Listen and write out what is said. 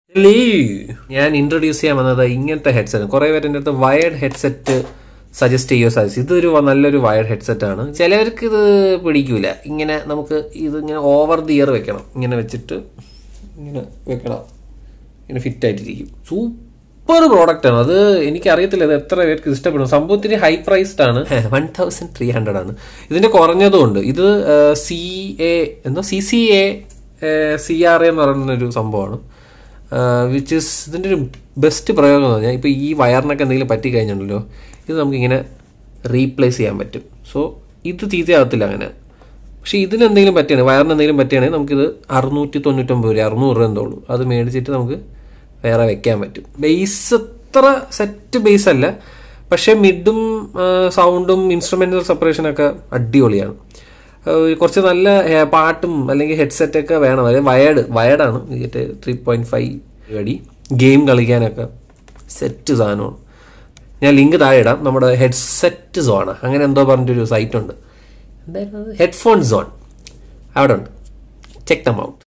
hello ഞാൻ introduce ചെയ്യാൻ വന്നത് ഇങ്ങനത്തെ ഹെഡ്സെറ്റ് കുറെ പേര് എൻ്റെ അടുത്ത് വയർഡ് ഹെഡ്സെറ്റ് സജസ്റ്റ് ചെയ്യുക സാധിച്ചു ഇതൊരു നല്ലൊരു വയർഡ് ഹെഡ്സെറ്റ് ആണ് ചിലവർക്ക് ഇത് പിടിക്കൂല ഇങ്ങനെ നമുക്ക് ഇത് ഇങ്ങനെ ഓവർ ദി ഇയർ വെക്കണം ഇങ്ങനെ വെച്ചിട്ട് ഇങ്ങനെ വെക്കണം ഇങ്ങനെ ഫിറ്റ് ആയിട്ടിരിക്കും സൂപ്പർ പ്രോഡക്റ്റ് ആണ് അത് എനിക്ക് അറിയത്തില്ല ഇത് എത്ര പേർക്ക് ഇഷ്ടപ്പെടും സംഭവത്തിന് ഹൈ പ്രൈസ്ഡ് ആണ് വൺ തൗസൻഡ് ത്രീ ഹൺഡ്രഡ് ആണ് ഇതിന്റെ കുറഞ്ഞതും ഉണ്ട് ഇത് സി എ എന്തോ C C A C R A എന്ന് പറയുന്ന ഒരു സംഭവമാണ് വിച്ച് ഇസ് ഇതിൻ്റെ ഒരു ബെസ്റ്റ് പ്രയോഗം എന്ന് പറഞ്ഞാൽ ഇപ്പോൾ ഈ വയറിനൊക്കെ എന്തെങ്കിലും പറ്റി കഴിഞ്ഞിട്ടുണ്ടല്ലോ ഇത് നമുക്കിങ്ങനെ റീപ്ലേസ് ചെയ്യാൻ പറ്റും സോ ഇത് ചീത്തയാകത്തില്ല അങ്ങനെ പക്ഷേ ഇതിന് എന്തെങ്കിലും പറ്റിയാണ് വയറിന് എന്തെങ്കിലും പറ്റുകയാണെങ്കിൽ നമുക്കിത് അറുന്നൂറ്റി തൊണ്ണൂറ്റൊമ്പത് രൂപ അറുന്നൂറ് രൂപ എന്തോ ഉള്ളൂ അത് മേടിച്ചിട്ട് നമുക്ക് വേറെ വെക്കാൻ പറ്റും ബേസ് അത്ര സെറ്റ് ബേസ് അല്ല പക്ഷേ മിഡും സൗണ്ടും ഇൻസ്ട്രുമെന്റൽ സെപ്പറേഷനൊക്കെ അടിപൊളിയാണ് ഏഹ് കുറച്ച് നല്ല ഹെ- പാട്ടും അല്ലെങ്കിൽ ഹെഡ്സെറ്റ് ഒക്കെ വേണം അതായത് വയർഡ് വയർഡാണ് ഇതിട്ട് ത്രീ പോയിന്റ് ഫൈവ് അടി ഗെയിം കളിക്കാനൊക്കെ സെറ്റ് സാധനമാണ് ഞാൻ ലിങ്ക് താഴെ ഇടാം നമ്മുടെ ഹെഡ്സെറ്റ് സോൺ അങ്ങനെ എന്തോ പറഞ്ഞിട്ടൊരു സൈറ്റ് ഉണ്ട് എന്തായിരുന്നു ഹെഡ്ഫോൺ സോൺ അവിടെ ഉണ്ട് ചെക്ക് ദം ഔട്ട്